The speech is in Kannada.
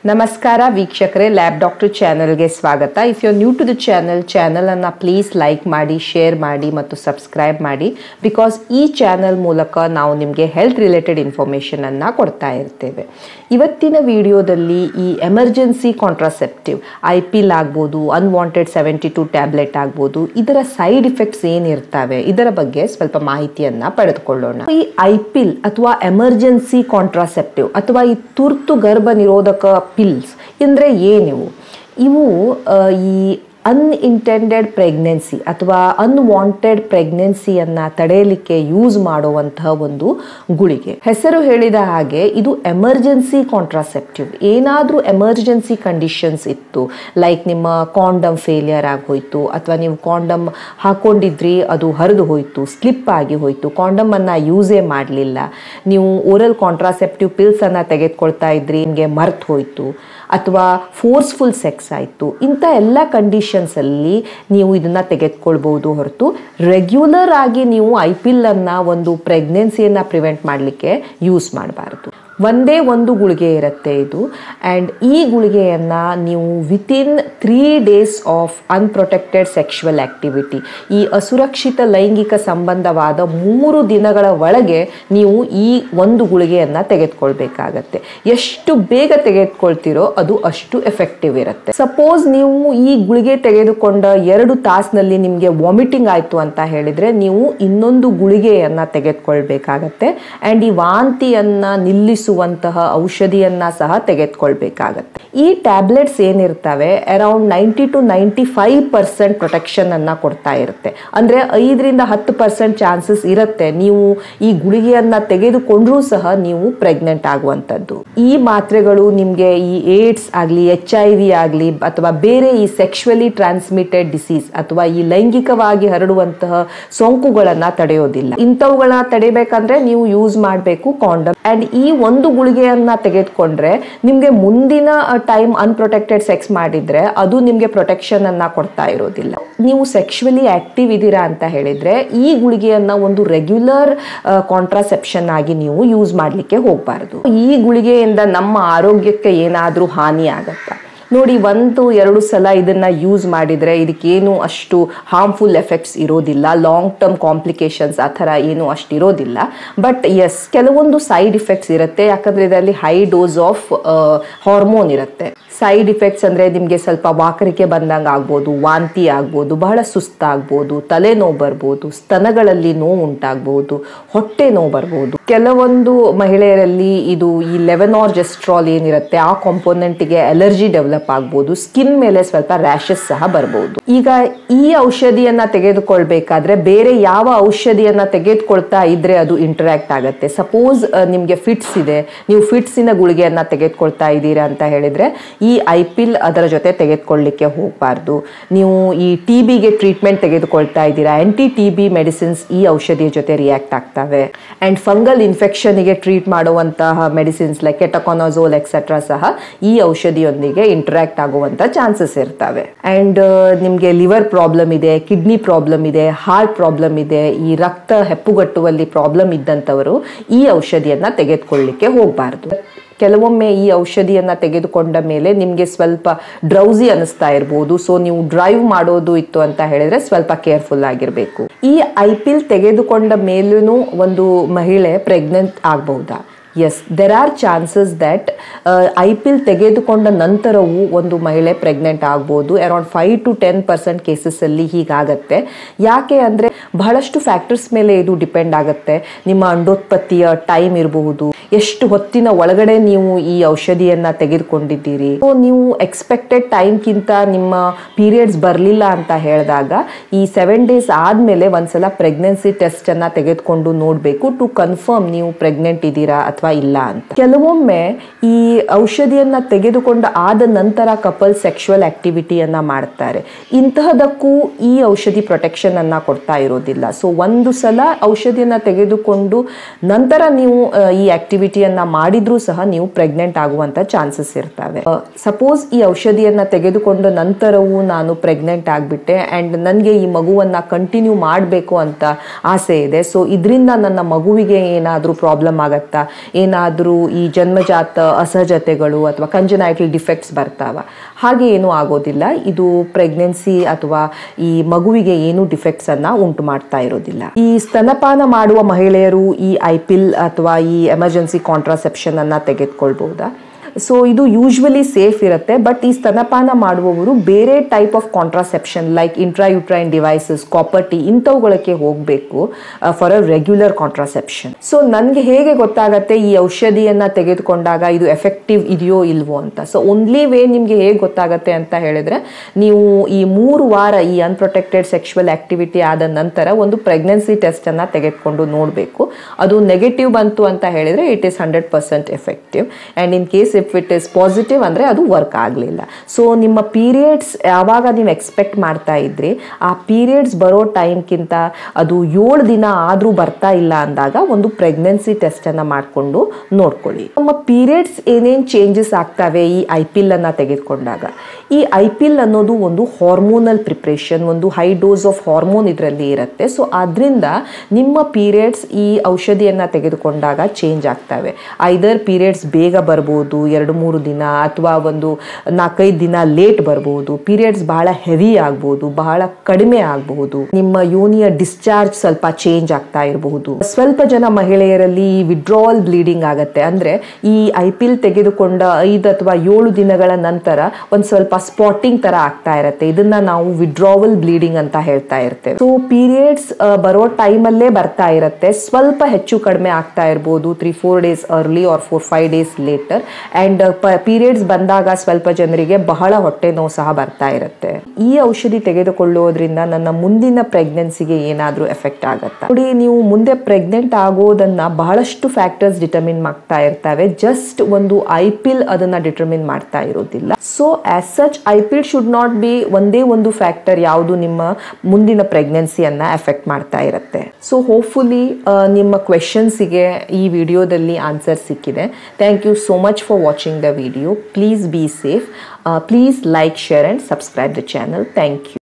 ನಮಸ್ಕಾರ ವೀಕ್ಷಕರೇ ಲ್ಯಾಬ್ ಡಾಕ್ಟರ್ ಚಾನೆಲ್ಗೆ ಸ್ವಾಗತ if you new to the channel ಚಾನಲನ್ನು ಪ್ಲೀಸ್ ಲೈಕ್ ಮಾಡಿ ಶೇರ್ ಮಾಡಿ ಮತ್ತು ಸಬ್ಸ್ಕ್ರೈಬ್ ಮಾಡಿ ಬಿಕಾಸ್ ಈ ಚಾನೆಲ್ ಮೂಲಕ ನಾವು ನಿಮಗೆ ಹೆಲ್ತ್ ರಿಲೇಟೆಡ್ ಇನ್ಫಾರ್ಮೇಷನನ್ನು ಕೊಡ್ತಾ ಇರ್ತೇವೆ ಇವತ್ತಿನ ವಿಡಿಯೋದಲ್ಲಿ ಈ ಎಮರ್ಜೆನ್ಸಿ ಕಾಂಟ್ರಾಸೆಪ್ಟಿವ್ ಐ ಪಿಲ್ ಆಗ್ಬೋದು ಅನ್ವಾಂಟೆಡ್ ಸೆವೆಂಟಿ ಟು ಟ್ಯಾಬ್ಲೆಟ್ ಆಗ್ಬೋದು ಇದರ ಸೈಡ್ ಇಫೆಕ್ಟ್ಸ್ ಏನಿರ್ತವೆ ಇದರ ಬಗ್ಗೆ ಸ್ವಲ್ಪ ಮಾಹಿತಿಯನ್ನು ಪಡೆದುಕೊಳ್ಳೋಣ ಈ ಐ ಪಿಲ್ ಅಥವಾ ಎಮರ್ಜೆನ್ಸಿ ಕಾಂಟ್ರಾಸೆಪ್ಟಿವ್ ಅಥವಾ ಈ ತುರ್ತು ಗರ್ಭ ನಿರೋಧಕ ಪಿಲ್ಸ್ ಅಂದರೆ ಏನಿವು ಇವು ಆ, ಈ ಅನ್ಇಂಟೆಂಡೆಡ್ ಪ್ರೆಗ್ನೆನ್ಸಿ ಅಥವಾ ಅನ್ವಾಂಟೆಡ್ ಪ್ರೆಗ್ನೆನ್ಸಿಯನ್ನು ತಡೆಯಲಿಕ್ಕೆ ಯೂಸ್ ಮಾಡುವಂತಹ ಒಂದು ಗುಳಿಗೆ ಹೆಸರು ಹೇಳಿದ ಹಾಗೆ ಇದು ಎಮರ್ಜೆನ್ಸಿ ಕಾಂಟ್ರಾಸೆಪ್ಟಿವ್ ಏನಾದರೂ ಎಮರ್ಜೆನ್ಸಿ ಕಂಡೀಷನ್ಸ್ ಇತ್ತು ಲೈಕ್ ನಿಮ್ಮ ಕಾಂಡಮ್ ಫೇಲಿಯರ್ ಆಗೋಯ್ತು ಅಥವಾ ನೀವು ಕಾಂಡಮ್ ಹಾಕೊಂಡಿದ್ರಿ ಅದು ಹರಿದು ಹೋಯಿತು ಸ್ಲಿಪ್ ಆಗಿ ಹೋಯಿತು ಕಾಂಡಮ್ ಅನ್ನ ಯೂಸೇ ಮಾಡಲಿಲ್ಲ ನೀವು ಓರಲ್ ಕಾಂಟ್ರಾಸೆಪ್ಟಿವ್ ಪಿಲ್ಸ್ ಅನ್ನ ತೆಗೆದುಕೊಳ್ತಾ ಇದ್ರಿ ನಿಮಗೆ ಮರ್ತ್ ಹೋಯಿತು ಅಥವಾ ಫೋರ್ಸ್ಫುಲ್ ಸೆಕ್ಸ್ ಆಯಿತು ಇಂಥ ಎಲ್ಲ ಕಂಡೀಷನ್ಸಲ್ಲಿ ನೀವು ಇದನ್ನು ತೆಗೆದುಕೊಳ್ಬೋದು ಹೊರತು ರೆಗ್ಯುಲರ್ ಆಗಿ ನೀವು ಐ ಪಿಲ್ಲನ್ನು ಒಂದು ಪ್ರೆಗ್ನೆನ್ಸಿಯನ್ನು ಪ್ರಿವೆಂಟ್ ಮಾಡಲಿಕ್ಕೆ ಯೂಸ್ ಮಾಡಬಾರ್ದು ಒಂದೇ ಒಂದು ಗುಳಿಗೆ ಇರುತ್ತೆ ಇದು ಆ್ಯಂಡ್ ಈ ಗುಳಿಗೆಯನ್ನು ನೀವು within three days of unprotected sexual activity ಈ ಅಸುರಕ್ಷಿತ ಲೈಂಗಿಕ ಸಂಬಂಧವಾದ ಮೂರು ದಿನಗಳ ಒಳಗೆ ನೀವು ಈ ಒಂದು ಗುಳಿಗೆಯನ್ನು ತೆಗೆದುಕೊಳ್ಬೇಕಾಗತ್ತೆ ಎಷ್ಟು ಬೇಗ ತೆಗೆದುಕೊಳ್ತೀರೋ ಅದು ಅಷ್ಟು ಎಫೆಕ್ಟಿವ್ ಇರುತ್ತೆ ಸಪೋಸ್ ನೀವು ಈ ಗುಳಿಗೆ ತೆಗೆದುಕೊಂಡ ಎರಡು ತಾಸಿನಲ್ಲಿ ನಿಮಗೆ ವಾಮಿಟಿಂಗ್ ಆಯಿತು ಅಂತ ಹೇಳಿದರೆ ನೀವು ಇನ್ನೊಂದು ಗುಳಿಗೆಯನ್ನು ತೆಗೆದುಕೊಳ್ಬೇಕಾಗತ್ತೆ ಆ್ಯಂಡ್ ಈ ವಾಂತಿಯನ್ನು ನಿಲ್ಲಿಸುವಂತಹ ಔಷಧಿಯನ್ನ ಸಹ ತೆಗೆದುಕೊಳ್ಬೇಕಾಗತ್ತೆ ಈ ಟ್ಯಾಬ್ಲೆಟ್ಸ್ ಏನಿರ್ತವೆ around ninety two ninety five percent protection ಅನ್ನ ಕೊಡ್ತಾ ಇರುತ್ತೆ ಅಂದ್ರೆ ಐದರಿಂದ ಹತ್ತು ಪರ್ಸೆಂಟ್ ಚಾನ್ಸಸ್ ಇರುತ್ತೆ ನೀವು ಈ ಗುಳಿಗೆಯನ್ನ ತೆಗೆದುಕೊಂಡ್ರೂ ಸಹ ನೀವು ಪ್ರೆಗ್ನೆಂಟ್ ಆಗುವಂಥದ್ದು ಈ ಮಾತ್ರೆಗಳು ನಿಮಗೆ ಈ ಏಡ್ಸ್ ಆಗಲಿ ಎಚ್ ಐ ವಿ ಆಗಲಿ ಅಥವಾ ಬೇರೆ ಈ ಸೆಕ್ಷುವಲಿ ಟ್ರಾನ್ಸ್ಮಿಟೆಡ್ ಡಿಸೀಸ್ ಅಥವಾ ಈ ಲೈಂಗಿಕವಾಗಿ ಹರಡುವಂತಹ ಸೋಂಕುಗಳನ್ನ ತಡೆಯೋದಿಲ್ಲ ಇಂಥವುಗಳನ್ನ ತಡೆಯಬೇಕಂದ್ರೆ ನೀವು ಯೂಸ್ ಮಾಡಬೇಕು ಕಾಂಡಮ್ ಅಂಡ್ ಈ ಒಂದು ಗುಳಿಗೆಯನ್ನ ತೆಗೆದುಕೊಂಡ್ರೆ ನಿಮ್ಗೆ ಮುಂದಿನ ಟೈಮ್ ಅನ್ಪ್ರೊಟೆಕ್ಟೆಡ್ ಸೆಕ್ಸ್ ಮಾಡಿದ್ರೆ ಅದು ನಿಮ್ಗೆ ಪ್ರೊಟೆಕ್ಷನ್ ಅನ್ನ ಕೊಡ್ತಾ ಇರೋದಿಲ್ಲ ನೀವು ಸೆಕ್ಷುವಲಿ ಆಕ್ಟಿವ್ ಇದ್ದೀರಾ ಅಂತ ಹೇಳಿದ್ರೆ ಈ ಗುಳಿಗೆಯನ್ನ ಒಂದು ರೆಗ್ಯುಲರ್ ಕಾಂಟ್ರಾಸೆಪ್ಷನ್ ಆಗಿ ನೀವು ಯೂಸ್ ಮಾಡ್ಲಿಕ್ಕೆ ಹೋಗಬಾರ್ದು ಈ ಗುಳಿಗೆಯಿಂದ ನಮ್ಮ ಆರೋಗ್ಯಕ್ಕೆ ಏನಾದ್ರೂ ಹಾನಿ ಆಗತ್ತಾ ನೋಡಿ ಒಂದು ಎರಡು ಸಲ ಇದನ್ನ ಯೂಸ್ ಮಾಡಿದ್ರೆ ಇದಕ್ಕೇನು ಅಷ್ಟು ಹಾರ್ಮ್ಫುಲ್ ಎಫೆಕ್ಟ್ಸ್ ಇರೋದಿಲ್ಲ ಲಾಂಗ್ ಟರ್ಮ್ ಕಾಂಪ್ಲಿಕೇಶನ್ಸ್ ಆ ಥರ ಏನು ಅಷ್ಟು ಇರೋದಿಲ್ಲ ಬಟ್ ಎಸ್ ಕೆಲವೊಂದು ಸೈಡ್ ಇಫೆಕ್ಟ್ಸ್ ಇರುತ್ತೆ ಯಾಕಂದ್ರೆ ಇದರಲ್ಲಿ ಹೈ ಡೋಸ್ ಆಫ್ ಹಾರ್ಮೋನ್ ಇರುತ್ತೆ ಸೈಡ್ ಇಫೆಕ್ಟ್ಸ್ ಅಂದ್ರೆ ನಿಮಗೆ ಸ್ವಲ್ಪ ವಾಕರಿಕೆ ಬಂದಂಗೆ ಆಗ್ಬೋದು ವಾಂತಿ ಆಗ್ಬೋದು ಬಹಳ ಸುಸ್ತಾಗ್ಬೋದು ತಲೆನೋವು ಬರ್ಬೋದು ಸ್ತನಗಳಲ್ಲಿ ನೋವು ಉಂಟಾಗ್ಬೋದು ಹೊಟ್ಟೆ ನೋವು ಬರ್ಬೋದು ಕೆಲವೊಂದು ಮಹಿಳೆಯರಲ್ಲಿ ಇದು ಈ ಲೆವೆನಾರ್ ಜೆಸ್ಟ್ರಾಲ್ ಏನಿರುತ್ತೆ ಆ ಕಾಂಪೋನೆಂಟ್ಗೆ ಅಲರ್ಜಿ ಡೆವಲಪ್ ಆಗ್ಬೋದು ಸ್ಕಿನ್ ಮೇಲೆ ಸ್ವಲ್ಪ ರ್ಯಾಶಸ್ ಸಹ ಬರ್ಬೋದು ಈಗ ಈ ಔಷಧಿಯನ್ನ ತೆಗೆದುಕೊಳ್ಬೇಕಾದ್ರೆ ಬೇರೆ ಯಾವ ಔಷಧಿಯನ್ನ ತೆಗೆದುಕೊಳ್ತಾ ಇದ್ರೆ ಅದು ಇಂಟರಾಕ್ಟ್ ಆಗುತ್ತೆ ಸಪೋಸ್ ನಿಮಗೆ ಫಿಟ್ಸ್ ಇದೆ ನೀವು ಫಿಟ್ಸಿನ ಗುಳಿಗೆಯನ್ನ ತೆಗೆದುಕೊಳ್ತಾ ಇದ್ದೀರಾ ಅಂತ ಹೇಳಿದ್ರೆ ಈ ಐ ಪಿಲ್ ಅದರ ಜೊತೆ ತೆಗೆದುಕೊಳ್ಳಿಕ್ಕೆ ಹೋಗಬಾರ್ದು ನೀವು ಈ ಟಿ ಬಿಗೆ ಟ್ರೀಟ್ಮೆಂಟ್ ತೆಗೆದುಕೊಳ್ತಾ ಇದ್ದೀರಾ ಆಂಟಿ ಟಿ ಬಿ ಮೆಡಿಸಿನ್ಸ್ ಈ ಔಷಧಿಯ ಜೊತೆ ರಿಯಾಕ್ಟ್ ಆಗ್ತವೆ ಅಂಡ್ ಫಂಗಲ್ ಇನ್ಫೆಕ್ಷನ್ಗೆ ಟ್ರೀಟ್ ಮಾಡುವಂತಹ ಮೆಡಿಸಿನ್ಸ್ ಲೈಕ್ ಕೆಟಕೊನೋಸೋಲ್ ಎಕ್ಸೆಟ್ರಾ ಸಹ ಈ ಔಷಧಿಯೊಂದಿಗೆ ಇಂಟರಾಕ್ಟ್ ಆಗುವಂತ ಚಾನ್ಸಸ್ ಇರ್ತವೆ ಅಂಡ್ ನಿಮಗೆ ಲಿವರ್ ಪ್ರಾಬ್ಲಮ್ ಇದೆ ಕಿಡ್ನಿ ಪ್ರಾಬ್ಲಮ್ ಇದೆ ಹಾರ್ಟ್ ಪ್ರಾಬ್ಲಮ್ ಇದೆ ಈ ರಕ್ತ ಹೆಪ್ಪುಗಟ್ಟುವಲ್ಲಿ ಪ್ರಾಬ್ಲಮ್ ಇದ್ದಂಥವರು ಈ ಔಷಧಿಯನ್ನ ತೆಗೆದುಕೊಳ್ಳಿಕ್ಕೆ ಹೋಗಬಾರ್ದು ಕೆಲವೊಮ್ಮೆ ಈ ಔಷಧಿಯನ್ನ ತೆಗೆದುಕೊಂಡ ಮೇಲೆ ನಿಮಗೆ ಸ್ವಲ್ಪ ಡ್ರೌಸಿ ಅನಿಸ್ತಾ ಇರ್ಬೋದು ಸೊ ನೀವು ಡ್ರೈವ್ ಮಾಡೋದು ಇತ್ತು ಅಂತ ಹೇಳಿದ್ರೆ ಸ್ವಲ್ಪ ಕೇರ್ಫುಲ್ ಆಗಿರಬೇಕು ಈ ಐ ಪಿಲ್ ತೆಗೆದುಕೊಂಡ ಮೇಲೂ ಒಂದು ಮಹಿಳೆ ಪ್ರೆಗ್ನೆಂಟ್ ಆಗಬಹುದಾ yes there are chances that I pill ತೆಗೆದುಕೊಂಡ ನಂತರವೂ ಒಂದು ಮಹಿಳೆ ಪ್ರೆಗ್ನೆಂಟ್ ಆಗ್ಬೋದು around five to ten percent ಕೇಸಸ್ಸಲ್ಲಿ ಹೀಗಾಗತ್ತೆ ಯಾಕೆ ಅಂದರೆ ಬಹಳಷ್ಟು ಫ್ಯಾಕ್ಟರ್ಸ್ ಮೇಲೆ ಇದು ಡಿಪೆಂಡ್ ಆಗುತ್ತೆ ನಿಮ್ಮ ಅಂಡೋತ್ಪತ್ತಿಯ ಟೈಮ್ ಇರಬಹುದು ಎಷ್ಟು ಹೊತ್ತಿನ ಒಳಗಡೆ ನೀವು ಈ ಔಷಧಿಯನ್ನ ತೆಗೆದುಕೊಂಡಿದ್ದೀರಿ ಸೊ ನೀವು ಎಕ್ಸ್ಪೆಕ್ಟೆಡ್ ಟೈಮ್ಗಿಂತ ನಿಮ್ಮ ಪೀರಿಯಡ್ಸ್ ಬರಲಿಲ್ಲ ಅಂತ ಹೇಳಿದಾಗ ಈ ಸೆವೆನ್ ಡೇಸ್ ಆದಮೇಲೆ ಒಂದ್ಸಲ ಪ್ರೆಗ್ನೆನ್ಸಿ ಟೆಸ್ಟ್ ಅನ್ನ ತೆಗೆದುಕೊಂಡು ನೋಡಬೇಕು ಟು ಕನ್ಫರ್ಮ್ ನೀವು ಪ್ರೆಗ್ನೆಂಟ್ ಇದ್ದೀರಾ ಅಥವಾ ಇಲ್ಲ ಅಂತ ಕೆಲವೊಮ್ಮೆ ಈ ಔಷಧಿಯನ್ನ ತೆಗೆದುಕೊಂಡ ಆದ ನಂತರ ಕಪಲ್ ಸೆಕ್ಷುವಲ್ ಆಕ್ಟಿವಿಟಿಯನ್ನ ಮಾಡ್ತಾರೆ ಇಂತಹದಕ್ಕೂ ಈ ಔಷಧಿ ಪ್ರೊಟೆಕ್ಷನ್ ಅನ್ನ ಕೊಡ್ತಾ ಇರೋದಿಲ್ಲ ಸೊ ಒಂದು ಸಲ ಔಷಧಿಯನ್ನ ತೆಗೆದುಕೊಂಡು ನಂತರ ನೀವು ಆ, ಈ ಆಕ್ಟಿವಿಟಿಯನ್ನ ಮಾಡಿದ್ರೂ ಸಹ ನೀವು ಪ್ರೆಗ್ನೆಂಟ್ ಆಗುವಂತ ಚಾನ್ಸಸ್ ಇರ್ತವೆ ಸಪೋಸ್ ಈ ಔಷಧಿಯನ್ನ ತೆಗೆದುಕೊಂಡ ನಂತರವೂ ನಾನು ಪ್ರೆಗ್ನೆಂಟ್ ಆಗಿಬಿಟ್ಟೆ ಅಂಡ್ ನನಗೆ ಈ ಮಗುವನ್ನ ಕಂಟಿನ್ಯೂ ಮಾಡಬೇಕು ಅಂತ ಆಸೆ ಇದೆ ಸೊ ಇದರಿಂದ ನನ್ನ ಮಗುವಿಗೆ ಏನಾದರೂ ಪ್ರಾಬ್ಲಮ್ ಆಗತ್ತಾ ಏನಾದರೂ ಈ ಜನ್ಮಜಾತ ಅಸಹಜತೆಗಳು ಅಥವಾ ಕಂಜನೈಟಲ್ ಡಿಫೆಕ್ಟ್ಸ್ ಬರ್ತಾವ ಹಾಗೆ ಏನೂ ಆಗೋದಿಲ್ಲ ಇದು ಪ್ರೆಗ್ನೆನ್ಸಿ ಅಥವಾ ಈ ಮಗುವಿಗೆ ಏನು ಡಿಫೆಕ್ಟ್ಸ್ ಅನ್ನ ಉಂಟು ಮಾಡ್ತಾ ಇರೋದಿಲ್ಲ ಈ ಸ್ತನಪಾನ ಮಾಡುವ ಮಹಿಳೆಯರು ಈ ಐಪಿಲ್ ಅಥವಾ ಈ ಎಮರ್ಜೆನ್ಸಿ ಕಾಂಟ್ರಾಸೆಪ್ಷನ್ ಅನ್ನ ತೆಗೆದುಕೊಳ್ಬಹುದಾ ಸೊ ಇದು ಯೂಶ್ವಲಿ ಸೇಫ್ ಇರುತ್ತೆ ಬಟ್ ಈ ಸ್ತನಪಾನ ಮಾಡುವವರು ಬೇರೆ type of contraception like intrauterine devices copper T ಇಂಥವುಗಳಕ್ಕೆ ಹೋಗಬೇಕು for a regular contraception so ನನಗೆ ಹೇಗೆ ಗೊತ್ತಾಗತ್ತೆ ಈ ಔಷಧಿಯನ್ನ ತೆಗೆದುಕೊಂಡಾಗ ಇದು ಎಫೆಕ್ಟಿವ್ ಇದೆಯೋ ಇಲ್ವೋ ಅಂತ ಸೊ ಓನ್ಲಿ ವೇ ನಿಮಗೆ ಹೇಗೆ ಗೊತ್ತಾಗತ್ತೆ ಅಂತ ಹೇಳಿದ್ರೆ ನೀವು ಈ ಮೂರು ವಾರ ಈ ಅನ್ಪ್ರೊಟೆಕ್ಟೆಡ್ ಸೆಕ್ಷುವಲ್ ಆಕ್ಟಿವಿಟಿ ಆದ ನಂತರ ಒಂದು ಪ್ರೆಗ್ನೆನ್ಸಿ ಟೆಸ್ಟ್ ಅನ್ನ ತೆಗೆದುಕೊಂಡು ನೋಡಬೇಕು ಅದು ನೆಗೆಟಿವ್ ಬಂತು ಅಂತ ಹೇಳಿದ್ರೆ it is hundred percent effective and in case if it is positive ಅಂದರೆ ಅದು ವರ್ಕ್ ಆಗಲಿಲ್ಲ ಸೊ ನಿಮ್ಮ ಪೀರಿಯಡ್ಸ್ ಯಾವಾಗ ನೀವು ಎಕ್ಸ್ಪೆಕ್ಟ್ ಮಾಡ್ತಾ ಇದ್ರಿ ಆ ಪೀರಿಯಡ್ಸ್ ಬರೋ ಟೈಮ್ಗಿಂತ ಅದು ಏಳು ದಿನ ಆದರೂ ಬರ್ತಾ ಇಲ್ಲ ಅಂದಾಗ ಒಂದು ಪ್ರೆಗ್ನೆನ್ಸಿ ಟೆಸ್ಟನ್ನು ಮಾಡಿಕೊಂಡು ನೋಡ್ಕೊಳ್ಳಿ ನಮ್ಮ ಪೀರಿಯಡ್ಸ್ ಏನೇನು ಚೇಂಜಸ್ ಆಗ್ತವೆ ಈ ಐ ಪಿಲ್ ಅನ್ನು ತೆಗೆದುಕೊಂಡಾಗ ಈ ಐ ಪಿಲ್ ಅನ್ನೋದು ಒಂದು ಹಾರ್ಮೋನಲ್ ಪ್ರಿಪ್ರೇಷನ್ ಒಂದು ಹೈ ಡೋಸ್ ಆಫ್ ಹಾರ್ಮೋನ್ ಇದರಲ್ಲಿ ಇರುತ್ತೆ ಸೊ ಅದರಿಂದ ನಿಮ್ಮ ಪೀರಿಯಡ್ಸ್ ಈ ಔಷಧಿಯನ್ನು ತೆಗೆದುಕೊಂಡಾಗ ಚೇಂಜ್ ಆಗ್ತವೆ ಐದರ್ ಪೀರಿಯಡ್ಸ್ ಬೇಗ ಬರ್ಬೋದು ಎರಡು ಮೂರು ದಿನ ಅಥವಾ ಒಂದು ನಾಲ್ಕೈದು ದಿನ ಲೇಟ್ ಬರ್ಬೋದು ಪೀರಿಯಡ್ಸ್ ಬಹಳ ಹೆವಿ ಆಗ್ಬೋದು ಬಹಳ ಕಡಿಮೆ ಆಗಬಹುದು ನಿಮ್ಮ ಯೋನಿಯ ಡಿಸ್ಚಾರ್ಜ್ ಸ್ವಲ್ಪ ಚೇಂಜ್ ಆಗ್ತಾ ಇರಬಹುದು ಸ್ವಲ್ಪ ಜನ ಮಹಿಳೆಯರಲ್ಲಿ ಈ ವಿಡ್ರಾವಲ್ ಬ್ಲೀಡಿಂಗ್ ಆಗತ್ತೆ ಅಂದ್ರೆ ಈ ಐ ಪಿಲ್ ತೆಗೆದುಕೊಂಡ ಐದು ಅಥವಾ ಏಳು ದಿನಗಳ ನಂತರ ಒಂದು ಸ್ವಲ್ಪ ಸ್ಪಾಟಿಂಗ್ ತರ ಆಗ್ತಾ ಇರುತ್ತೆ ಇದನ್ನ ನಾವು ವಿಡ್ರಾವಲ್ ಬ್ಲೀಡಿಂಗ್ ಅಂತ ಹೇಳ್ತಾ ಇರ್ತೇವೆ ಸೊ ಪೀರಿಯಡ್ಸ್ ಬರೋ ಟೈಮಲ್ಲೇ ಬರ್ತಾ ಇರುತ್ತೆ ಸ್ವಲ್ಪ ಹೆಚ್ಚು ಕಡಿಮೆ ಆಗ್ತಾ ಇರ್ಬೋದು three four days early or four five days later and periods ಬಂದಾಗ ಸ್ವಲ್ಪ ಜನರಿಗೆ ಬಹಳ ಹೊಟ್ಟೆ ನೋವು ಸಹ ಬರ್ತಾ ಇರುತ್ತೆ ಈ ಔಷಧಿ ತೆಗೆದುಕೊಳ್ಳೋದ್ರಿಂದ ನನ್ನ ಮುಂದಿನ ಪ್ರೆಗ್ನೆನ್ಸಿಗೆ ಏನಾದರೂ ಎಫೆಕ್ಟ್ ಆಗತ್ತಾ ನೋಡಿ ನೀವು ಮುಂದೆ ಪ್ರೆಗ್ನೆಂಟ್ ಆಗೋದನ್ನ ಬಹಳಷ್ಟು ಫ್ಯಾಕ್ಟರ್ಸ್ ಡಿಟರ್ಮಿನ್ ಮಾಡ್ತಾ ಇರ್ತವೆ ಜಸ್ಟ್ ಒಂದು ಐ ಪಿಲ್ ಅದನ್ನ ಡಿಟರ್ಮಿನ್ ಮಾಡ್ತಾ ಇರೋದಿಲ್ಲ so as such I pill should not be ಒಂದೇ ಒಂದು ಫ್ಯಾಕ್ಟರ್ ಯಾವುದು ನಿಮ್ಮ ಮುಂದಿನ ಪ್ರೆಗ್ನೆನ್ಸಿಯನ್ನ ಎಫೆಕ್ಟ್ ಮಾಡ್ತಾ ಇರುತ್ತೆ ಸೊ ಹೋಪ್ಫುಲಿ ನಿಮ್ಮ ಕ್ವೆಶನ್ಸಿಗೆ ಈ ವಿಡಿಯೋದಲ್ಲಿ ಆನ್ಸರ್ ಸಿಕ್ಕಿದೆ thank you so much for watching the video please be safe please like share and subscribe the channel thank you